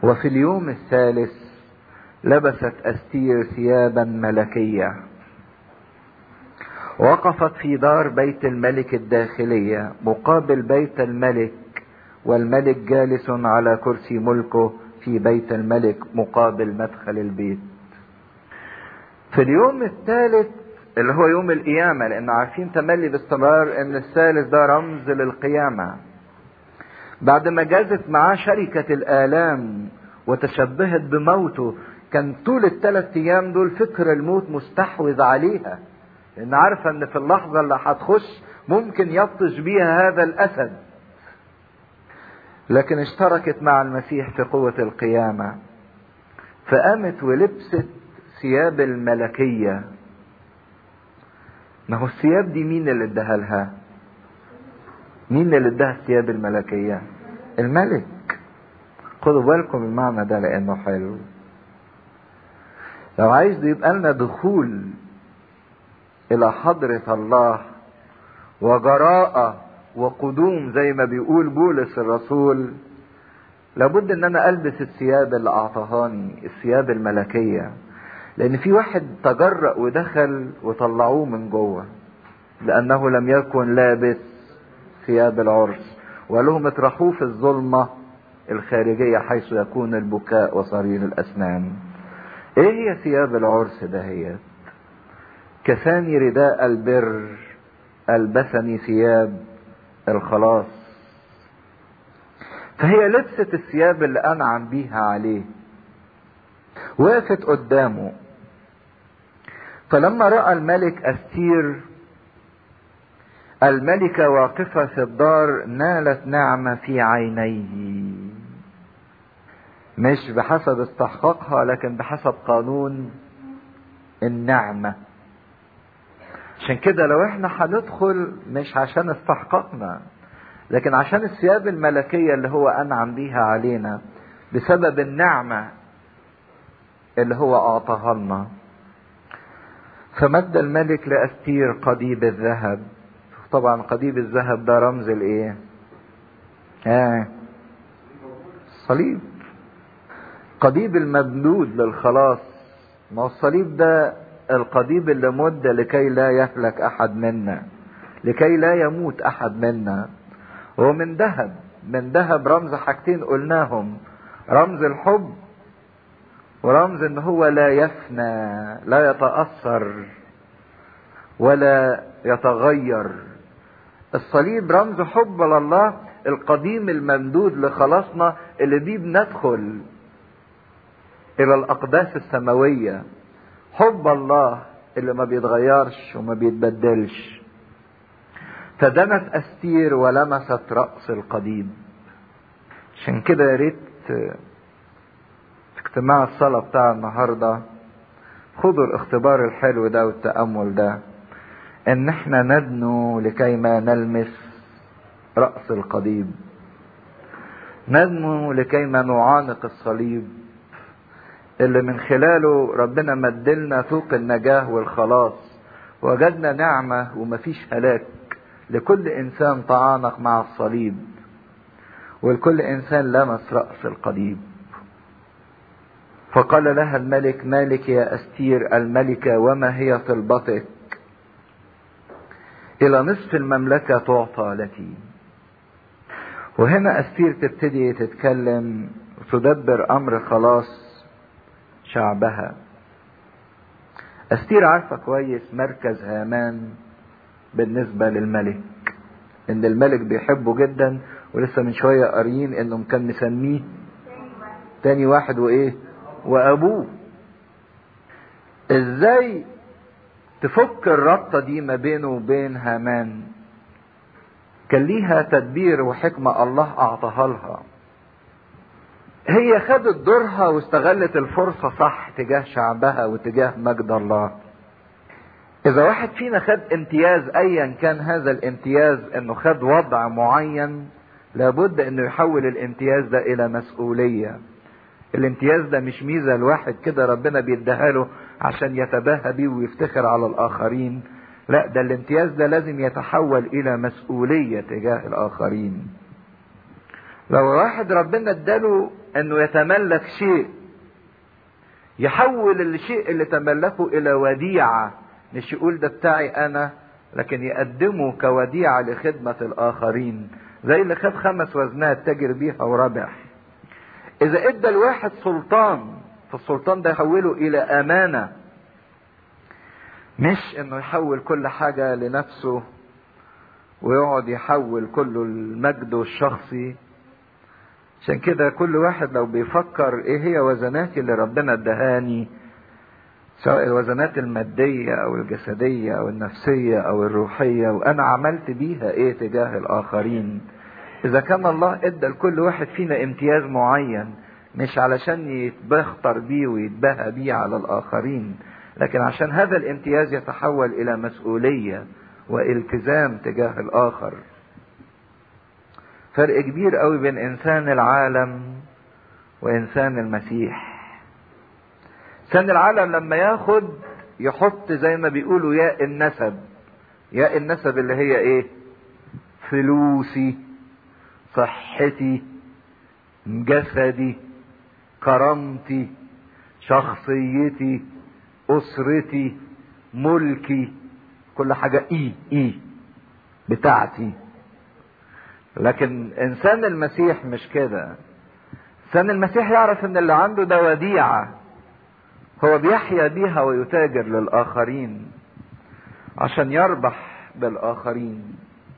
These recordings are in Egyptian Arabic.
وفي اليوم الثالث لبست استير ثيابا ملكيه وقفت في دار بيت الملك الداخليه مقابل بيت الملك والملك جالس على كرسي ملكه في بيت الملك مقابل مدخل البيت في اليوم الثالث اللي هو يوم القيامة لأن عارفين تملي باستمرار إن الثالث ده رمز للقيامة. بعد ما جازت معاه شركة الآلام وتشبهت بموته كان طول الثلاث أيام دول فكر الموت مستحوذ عليها. لأن عارفة إن في اللحظة اللي هتخش ممكن يبطش بيها هذا الأسد. لكن اشتركت مع المسيح في قوة القيامة. فقامت ولبست ثياب الملكية ما هو الثياب دي مين اللي اداها لها مين اللي اداها الثياب الملكية الملك خدوا بالكم المعنى ده لانه حلو لو عايز يبقى لنا دخول الى حضرة الله وجراءة وقدوم زي ما بيقول بولس الرسول لابد ان انا البس الثياب اللي اعطاهاني الثياب الملكيه لان في واحد تجرأ ودخل وطلعوه من جوه لانه لم يكن لابس ثياب العرس وقال لهم اطرحوه في الظلمه الخارجيه حيث يكون البكاء وصرير الاسنان ايه هي ثياب العرس دهيت كفاني رداء البر البسني ثياب الخلاص فهي لبست الثياب اللي انعم بيها عليه وقفت قدامه فلما راى الملك استير الملكة واقفة في الدار نالت نعمة في عينيه مش بحسب استحقاقها لكن بحسب قانون النعمة عشان كده لو احنا هندخل مش عشان استحقاقنا لكن عشان الثياب الملكية اللي هو أنعم بيها علينا بسبب النعمة اللي هو أعطاها لنا فمد الملك لأستير قضيب الذهب طبعا قضيب الذهب ده رمز الايه آه. الصليب قضيب الممدود للخلاص ما هو الصليب ده القضيب اللي مد لكي لا يهلك احد منا لكي لا يموت احد منا هو من ذهب من ذهب رمز حاجتين قلناهم رمز الحب ورمز ان هو لا يفنى لا يتاثر ولا يتغير الصليب رمز حب لله القديم الممدود لخلاصنا اللي بيه بندخل الى الاقداس السماويه حب الله اللي ما بيتغيرش وما بيتبدلش فدنت استير ولمست راس القديم عشان كده يا ريت اجتماع الصلاه بتاع النهارده خدوا الاختبار الحلو ده والتامل ده ان احنا ندنو لكي ما نلمس رأس القضيب ندنو لكي ما نعانق الصليب اللي من خلاله ربنا مدلنا طوق النجاة والخلاص وجدنا نعمة ومفيش هلاك لكل انسان تعانق مع الصليب ولكل انسان لمس رأس القضيب فقال لها الملك مالك يا استير الملكة وما هي طلبتك إلى نصف المملكة تعطى لك وهنا أستير تبتدي تتكلم وتدبر أمر خلاص شعبها أستير عارفة كويس مركز هامان بالنسبة للملك إن الملك بيحبه جدا ولسه من شوية قاريين إنه كان مسميه تاني واحد وإيه وأبوه إزاي تفك الربطة دي ما بينه وبين هامان كان ليها تدبير وحكمة الله أعطاها لها هي خدت دورها واستغلت الفرصة صح تجاه شعبها وتجاه مجد الله إذا واحد فينا خد امتياز أيا كان هذا الامتياز إنه خد وضع معين لابد إنه يحول الامتياز ده إلى مسؤولية الامتياز ده مش ميزة الواحد كده ربنا بيديها له عشان يتباهى بيه ويفتخر على الآخرين لا ده الامتياز ده لازم يتحول إلى مسؤولية تجاه الآخرين لو واحد ربنا اداله انه يتملك شيء يحول الشيء اللي تملكه الى وديعة مش يقول ده بتاعي انا لكن يقدمه كوديعة لخدمة الاخرين زي اللي خد خمس وزنات تاجر بيها وربح اذا ادى الواحد سلطان فالسلطان ده يحوله الى امانة مش انه يحول كل حاجة لنفسه ويقعد يحول كله المجد الشخصي عشان كده كل واحد لو بيفكر ايه هي وزناتي اللي ربنا ادهاني سواء الوزنات المادية او الجسدية او النفسية او الروحية وانا عملت بيها ايه تجاه الاخرين اذا كان الله ادى لكل واحد فينا امتياز معين مش علشان يتبختر بيه ويتباهى بيه على الاخرين لكن عشان هذا الامتياز يتحول الى مسؤولية والتزام تجاه الاخر فرق كبير قوي بين انسان العالم وانسان المسيح انسان العالم لما ياخد يحط زي ما بيقولوا ياء النسب ياء النسب اللي هي ايه فلوسي صحتي جسدي كرامتي شخصيتي اسرتي ملكي كل حاجة ايه ايه بتاعتي لكن انسان المسيح مش كده انسان المسيح يعرف ان اللي عنده ده وديعة هو بيحيا بيها ويتاجر للاخرين عشان يربح بالاخرين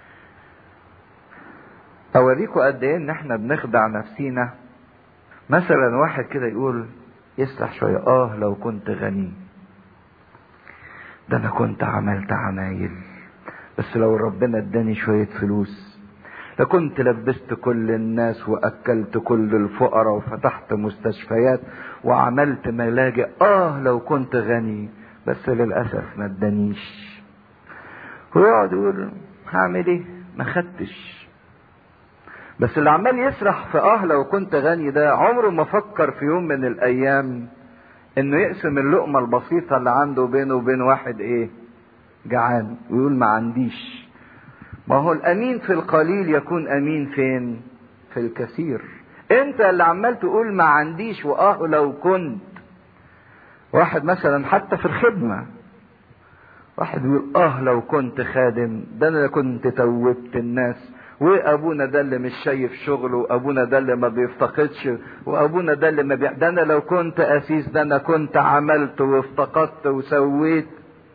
اوريكم قد ايه ان احنا بنخدع نفسينا مثلا واحد كده يقول يسرح شوية اه لو كنت غني ده انا كنت عملت عمايل بس لو ربنا اداني شوية فلوس لكنت لبست كل الناس واكلت كل الفقراء وفتحت مستشفيات وعملت ملاجئ اه لو كنت غني بس للاسف ما ادانيش ويقعد يقول هعمل ايه ما خدتش بس اللي عمال يسرح في اه لو كنت غني ده عمره ما فكر في يوم من الايام انه يقسم اللقمة البسيطة اللي عنده بينه وبين واحد ايه جعان ويقول ما عنديش ما هو الامين في القليل يكون امين فين في الكثير انت اللي عمال تقول ما عنديش واه لو كنت واحد مثلا حتى في الخدمة واحد يقول اه لو كنت خادم ده انا كنت توبت الناس وابونا ده اللي مش شايف شغله وابونا ده اللي ما بيفتقدش وابونا ده اللي ما بي... ده انا لو كنت اسيس ده انا كنت عملت وافتقدت وسويت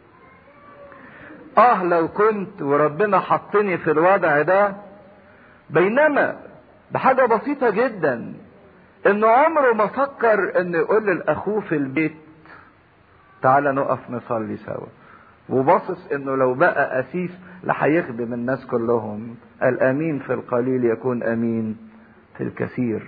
اه لو كنت وربنا حطني في الوضع ده بينما بحاجة بسيطة جدا انه عمره ما فكر انه يقول لاخوه في البيت تعالى نقف نصلي سوا وباصص انه لو بقى اسيس لهيخدم الناس كلهم الامين في القليل يكون امين في الكثير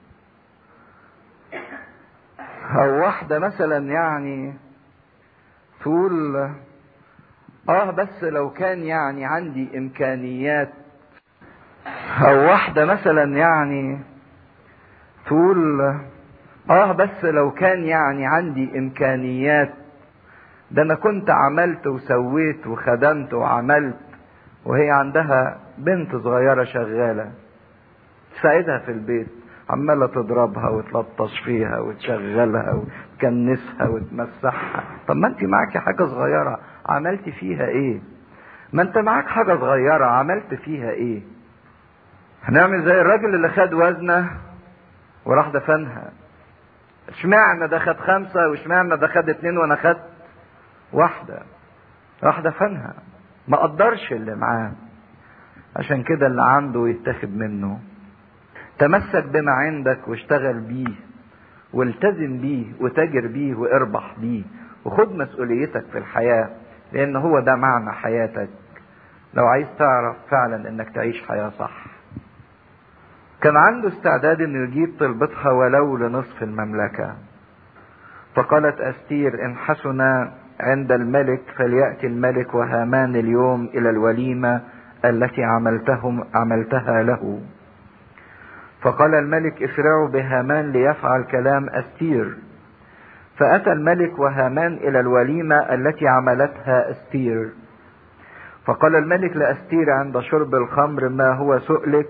او واحدة مثلا يعني تقول اه بس لو كان يعني عندي امكانيات او واحدة مثلا يعني تقول اه بس لو كان يعني عندي امكانيات ده انا كنت عملت وسويت وخدمت وعملت وهي عندها بنت صغيرة شغالة تساعدها في البيت عمالة تضربها وتلطش فيها وتشغلها وتكنسها وتمسحها طب ما انت معاكي حاجة صغيرة عملت فيها ايه ما انت معاك حاجة صغيرة عملت فيها ايه هنعمل زي الراجل اللي خد وزنه وراح دفنها اشمعنى ده خد خمسة واشمعنى ده خد اتنين وانا خدت واحدة راح دفنها ما قدرش اللي معاه عشان كده اللي عنده يتاخد منه تمسك بما عندك واشتغل بيه والتزم بيه وتاجر بيه واربح بيه وخد مسؤوليتك في الحياة لان هو ده معنى حياتك لو عايز تعرف فعلا انك تعيش حياة صح كان عنده استعداد انه يجيب طلبتها ولو لنصف المملكة فقالت استير ان حسن عند الملك فليأتي الملك وهامان اليوم الى الوليمة التي عملتهم عملتها له فقال الملك اسرعوا بهامان ليفعل كلام استير فأتى الملك وهامان إلى الوليمة التي عملتها أستير فقال الملك لأستير عند شرب الخمر ما هو سؤلك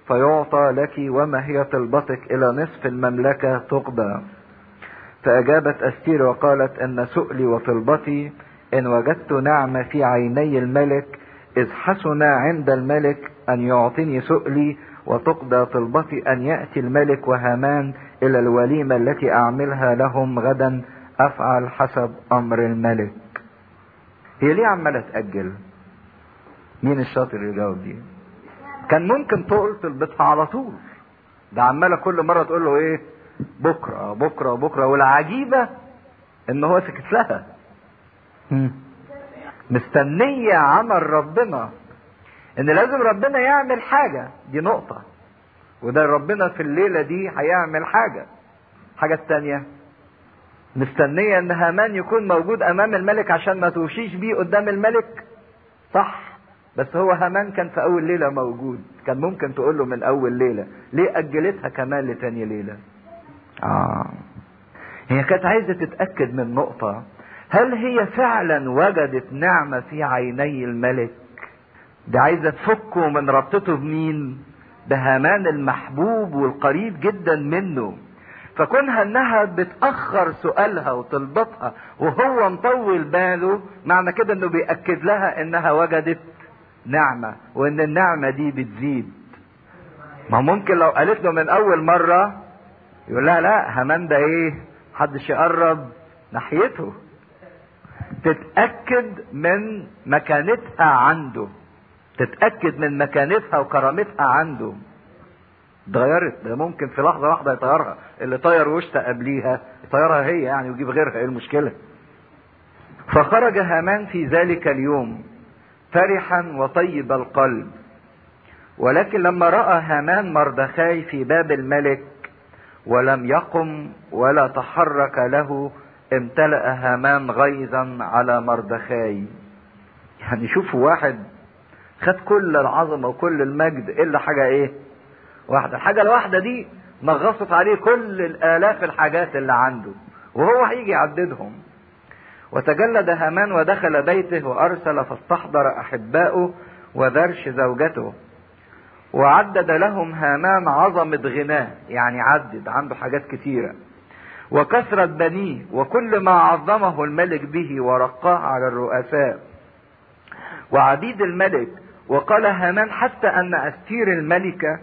فيعطى لك وما هي طلبتك إلى نصف المملكة تقضى فأجابت أستير وقالت أن سؤلي وطلبتي إن وجدت نعمة في عيني الملك إذ حسن عند الملك أن يعطيني سؤلي وتقضى طلبتي أن يأتي الملك وهامان إلى الوليمة التي أعملها لهم غدا أفعل حسب أمر الملك هي ليه عمالة تأجل مين الشاطر يجاوب دي كان ممكن تقول طلبتها على طول ده عمالة كل مرة تقول له ايه بكرة بكرة بكرة والعجيبة ان هو سكت لها مستنية عمل ربنا ان لازم ربنا يعمل حاجة دي نقطة وده ربنا في الليلة دي هيعمل حاجة حاجة التانية مستنية ان هامان يكون موجود امام الملك عشان ما توشيش بيه قدام الملك صح بس هو هامان كان في اول ليلة موجود كان ممكن تقول له من اول ليلة ليه اجلتها كمان لتاني ليلة اه هي كانت عايزة تتأكد من نقطة هل هي فعلا وجدت نعمة في عيني الملك دي عايزة تفكه من ربطته بمين بهامان المحبوب والقريب جدا منه فكونها انها بتأخر سؤالها وطلبتها وهو مطول باله معنى كده انه بيأكد لها انها وجدت نعمة وان النعمة دي بتزيد ما ممكن لو قالت له من اول مرة يقول لها لا هامان ده ايه محدش يقرب ناحيته تتأكد من مكانتها عنده تتأكد من مكانتها وكرامتها عنده اتغيرت ده ممكن في لحظة واحدة يطيرها اللي طير وشتا قبليها يطيرها هي يعني ويجيب غيرها ايه المشكلة فخرج هامان في ذلك اليوم فرحا وطيب القلب ولكن لما رأى هامان مردخاي في باب الملك ولم يقم ولا تحرك له امتلأ هامان غيظا على مردخاي يعني شوفوا واحد خد كل العظمة وكل المجد إلا حاجة إيه واحدة الحاجة الواحدة دي نغصت عليه كل الآلاف الحاجات اللي عنده وهو هيجي يعددهم وتجلد هامان ودخل بيته وأرسل فاستحضر أحباؤه وذرش زوجته وعدد لهم هامان عظمة غناه يعني عدد عنده حاجات كتيرة وكثرة بنيه وكل ما عظمه الملك به ورقاه على الرؤساء وعبيد الملك وقال هامان حتى أن أستير الملكة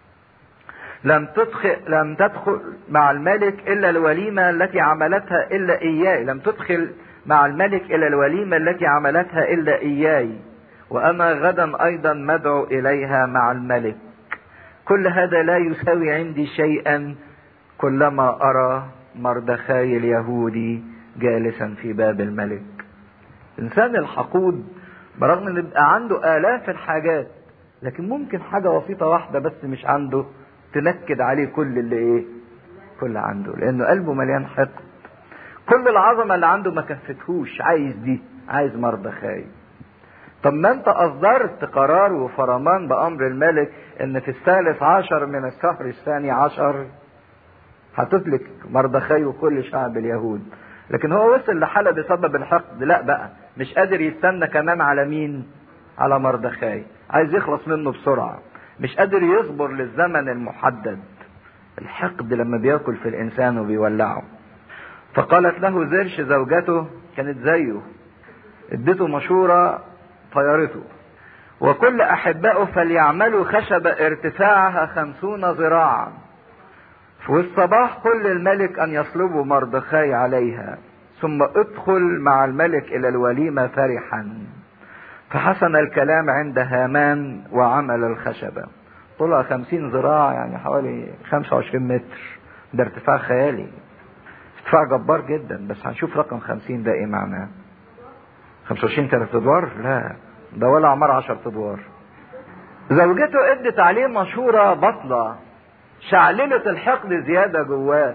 لم تدخل لم تدخل مع الملك الا الوليمه التي عملتها الا اياي لم تدخل مع الملك الى الوليمه التي عملتها الا اياي وانا غدا ايضا مدعو اليها مع الملك كل هذا لا يساوي عندي شيئا كلما ارى مردخاي اليهودي جالسا في باب الملك الانسان الحقود برغم ان يبقى عنده الاف الحاجات لكن ممكن حاجه بسيطه واحده بس مش عنده تنكد عليه كل اللي ايه كل عنده لانه قلبه مليان حقد كل العظمه اللي عنده ما كفتهوش عايز دي عايز مردخاي طب ما انت اصدرت قرار وفرمان بامر الملك ان في الثالث عشر من الشهر الثاني عشر هتفلك مردخاي وكل شعب اليهود لكن هو وصل لحالة بسبب الحقد لا بقى مش قادر يستنى كمان على مين على مردخاي عايز يخلص منه بسرعة مش قادر يصبر للزمن المحدد الحقد لما بياكل في الانسان وبيولعه فقالت له زرش زوجته كانت زيه ادته مشورة طيرته وكل احبائه فليعملوا خشبة ارتفاعها خمسون ذراعا والصباح قل للملك ان يصلبوا مردخاي عليها ثم ادخل مع الملك الى الوليمة فرحا فحسن الكلام عند هامان وعمل الخشبة طولها خمسين ذراع يعني حوالي خمسة وعشرين متر ده ارتفاع خيالي ارتفاع جبار جدا بس هنشوف رقم خمسين ده ايه معناه خمسة وعشرين تلات ادوار لا ده ولا عمار عشر ادوار زوجته ادت عليه مشورة بطلة شعللت الحقد زيادة جواه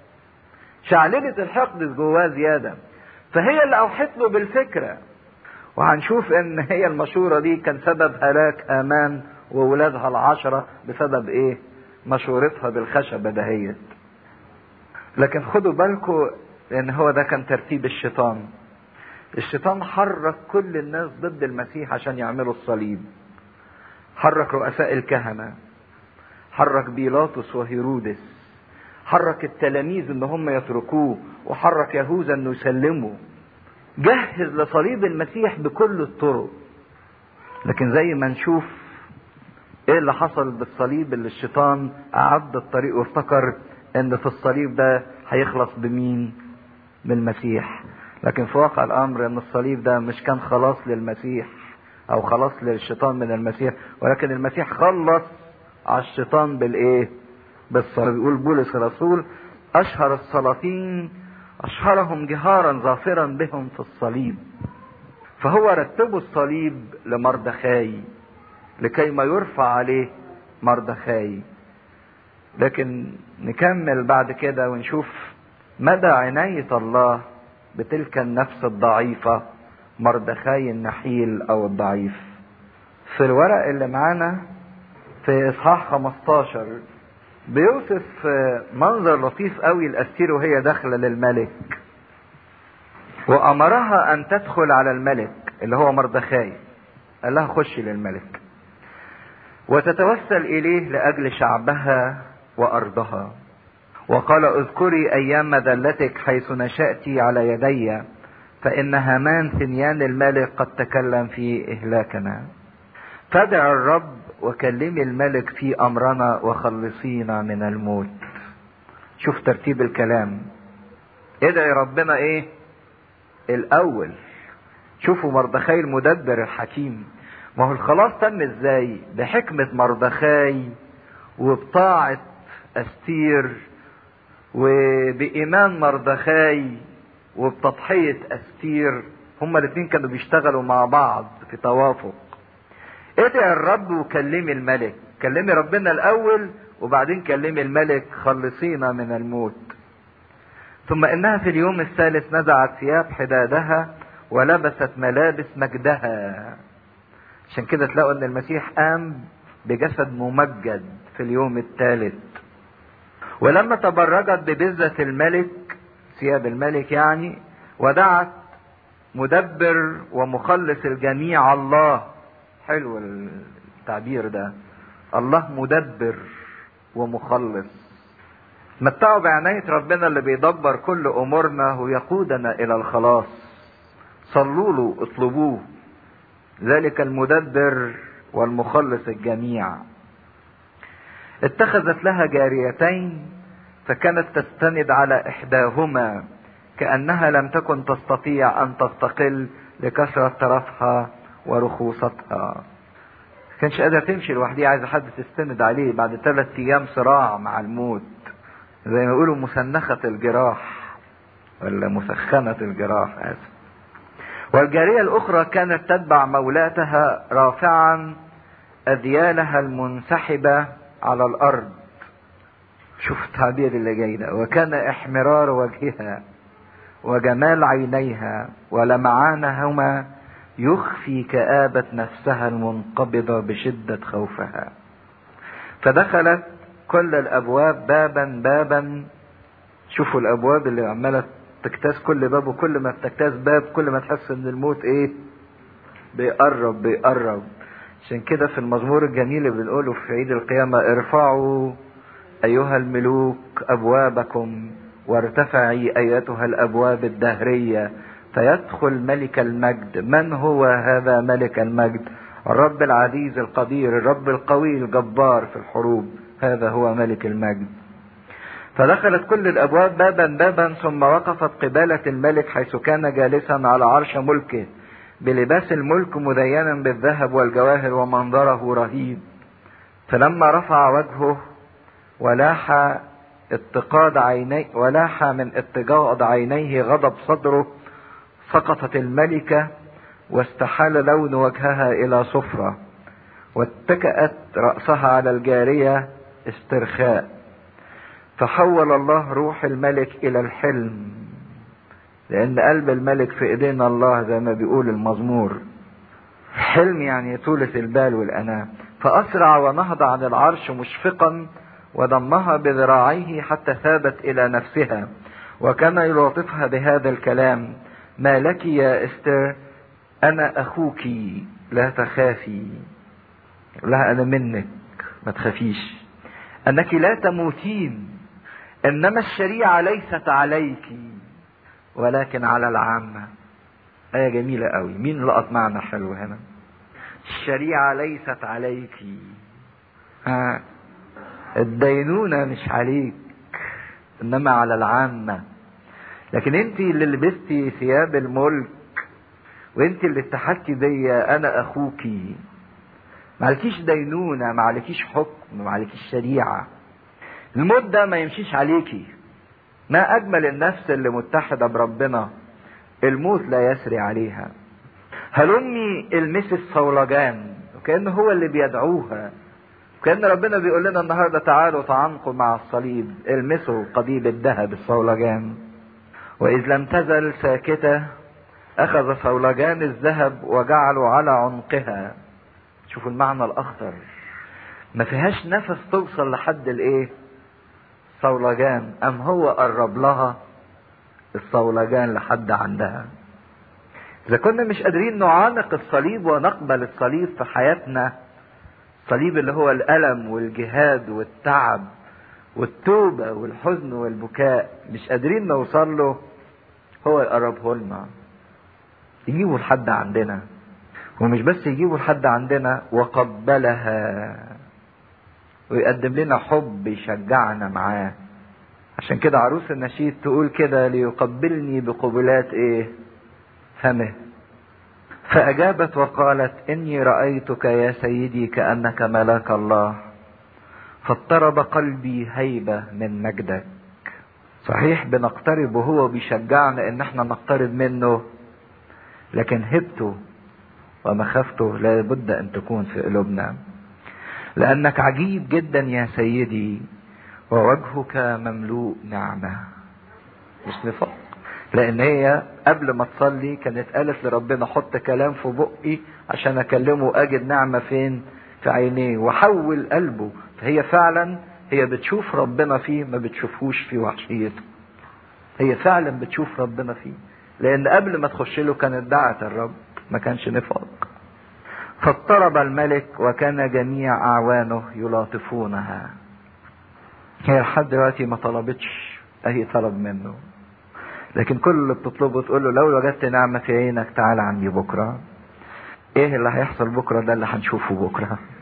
شعللت الحقد جواه زيادة فهي اللي اوحت له بالفكرة وهنشوف ان هي المشورة دي كان سبب هلاك امان وولادها العشرة بسبب ايه مشورتها بالخشبة دهيت لكن خدوا بالكم لان هو ده كان ترتيب الشيطان الشيطان حرك كل الناس ضد المسيح عشان يعملوا الصليب حرك رؤساء الكهنة حرك بيلاطس وهيرودس حرك التلاميذ ان هم يتركوه وحرك يهوذا انه يسلمه جهز لصليب المسيح بكل الطرق لكن زي ما نشوف ايه اللي حصل بالصليب اللي الشيطان اعد الطريق وافتكر ان في الصليب ده هيخلص بمين بالمسيح لكن في واقع الامر ان الصليب ده مش كان خلاص للمسيح او خلاص للشيطان من المسيح ولكن المسيح خلص على الشيطان بالايه بالصليب بيقول بولس الرسول اشهر السلاطين اشهرهم جهارا ظافرا بهم في الصليب فهو رتبوا الصليب لمردخاي لكي ما يرفع عليه مردخاي لكن نكمل بعد كده ونشوف مدى عناية الله بتلك النفس الضعيفة مردخاي النحيل او الضعيف في الورق اللي معانا في اصحاح 15 بيوصف منظر لطيف قوي الاستير وهي داخله للملك وامرها ان تدخل على الملك اللي هو مردخاي قال لها خشي للملك وتتوسل اليه لاجل شعبها وارضها وقال اذكري ايام مذلتك حيث نشات على يدي فان هامان ثنيان الملك قد تكلم في اهلاكنا فادع الرب وكلمي الملك في امرنا وخلصينا من الموت شوف ترتيب الكلام ادعي ربنا ايه الاول شوفوا مردخاي المدبر الحكيم ما هو الخلاص تم ازاي بحكمة مردخاي وبطاعة استير وبإيمان مردخاي وبتضحية استير هما الاتنين كانوا بيشتغلوا مع بعض في توافق ادعي الرب وكلمي الملك كلمي ربنا الاول وبعدين كلمي الملك خلصينا من الموت ثم انها في اليوم الثالث نزعت ثياب حدادها ولبست ملابس مجدها عشان كده تلاقوا ان المسيح قام بجسد ممجد في اليوم الثالث ولما تبرجت ببزة الملك ثياب الملك يعني ودعت مدبر ومخلص الجميع الله حلو التعبير ده الله مدبر ومخلص متعوا بعناية ربنا اللي بيدبر كل امورنا ويقودنا الى الخلاص صلوا له اطلبوه ذلك المدبر والمخلص الجميع اتخذت لها جاريتين فكانت تستند على احداهما كانها لم تكن تستطيع ان تستقل لكثره طرفها ورخوصتها كانش قادرة تمشي لوحدها عايزة حد تستند عليه بعد ثلاث أيام صراع مع الموت زي ما يقولوا مسنخة الجراح ولا مسخنة الجراح آسف والجارية الأخرى كانت تتبع مولاتها رافعا أذيالها المنسحبة على الأرض شوف التعبير اللي جاي ده وكان احمرار وجهها وجمال عينيها ولمعانهما يخفي كآبة نفسها المنقبضة بشدة خوفها فدخلت كل الأبواب بابا بابا شوفوا الأبواب اللي عمالة تجتاز كل باب وكل ما بتجتاز باب كل ما تحس إن الموت إيه بيقرب بيقرب عشان كده في المزمور الجميل اللي بنقوله في عيد القيامة ارفعوا أيها الملوك أبوابكم وارتفعي أيتها الأبواب الدهرية فيدخل ملك المجد من هو هذا ملك المجد الرب العزيز القدير الرب القوي الجبار في الحروب هذا هو ملك المجد فدخلت كل الابواب بابا بابا ثم وقفت قبالة الملك حيث كان جالسا على عرش ملكه بلباس الملك مزينا بالذهب والجواهر ومنظره رهيب فلما رفع وجهه ولاح اتقاد عيني ولاح من اتجاض عينيه غضب صدره سقطت الملكة واستحال لون وجهها إلى صفرة واتكأت رأسها على الجارية استرخاء فحول الله روح الملك إلى الحلم لأن قلب الملك في إيدين الله زي ما بيقول المزمور حلم يعني طولة البال والأنام فأسرع ونهض عن العرش مشفقا وضمها بذراعيه حتى ثابت إلى نفسها وكان يلاطفها بهذا الكلام ما لك يا استر انا اخوك لا تخافي لها انا منك ما تخافيش انك لا تموتين انما الشريعه ليست عليك ولكن على العامه ايه جميله قوي مين لقط معنى حلو هنا الشريعه ليست عليك ها الدينونه مش عليك انما على العامه لكن انت اللي لبستي ثياب الملك وانت اللي اتحدتي بيا انا اخوكي ما عليكيش دينونة ما عليكيش حكم ما عليكيش شريعة الموت ده ما يمشيش عليكي ما اجمل النفس اللي متحدة بربنا الموت لا يسري عليها هلمي المس الصولجان وكأنه هو اللي بيدعوها كأن ربنا بيقول لنا النهارده تعالوا تعانقوا مع الصليب المسوا قضيب الذهب الصولجان وإذ لم تزل ساكتة أخذ صولجان الذهب وجعله على عنقها شوفوا المعنى الأخطر ما فيهاش نفس توصل لحد الإيه؟ صولجان أم هو قرب لها الصولجان لحد عندها إذا كنا مش قادرين نعانق الصليب ونقبل الصليب في حياتنا الصليب اللي هو الألم والجهاد والتعب والتوبة والحزن والبكاء مش قادرين نوصل له هو يقربه لنا يجيبوا لحد عندنا ومش بس يجيبوا لحد عندنا وقبلها ويقدم لنا حب يشجعنا معاه عشان كده عروس النشيد تقول كده ليقبلني بقبلات ايه فمه فأجابت وقالت إني رأيتك يا سيدي كأنك ملاك الله فاضطرب قلبي هيبة من مجدك صحيح بنقترب وهو بيشجعنا ان احنا نقترب منه لكن هبته ومخافته لابد ان تكون في قلوبنا لانك عجيب جدا يا سيدي ووجهك مملوء نعمة مش نفاق لان هي قبل ما تصلي كانت قالت لربنا حط كلام في بقي عشان اكلمه اجد نعمة فين في عينيه وحول قلبه فهي فعلا هي بتشوف ربنا فيه ما بتشوفهوش في وحشيته هي فعلا بتشوف ربنا فيه لان قبل ما تخش له كانت دعت الرب ما كانش نفاق فاضطرب الملك وكان جميع اعوانه يلاطفونها هي لحد دلوقتي ما طلبتش اي طلب منه لكن كل اللي بتطلبه تقول له لو وجدت نعمه في عينك تعال عندي بكره ايه اللي هيحصل بكره ده اللي هنشوفه بكره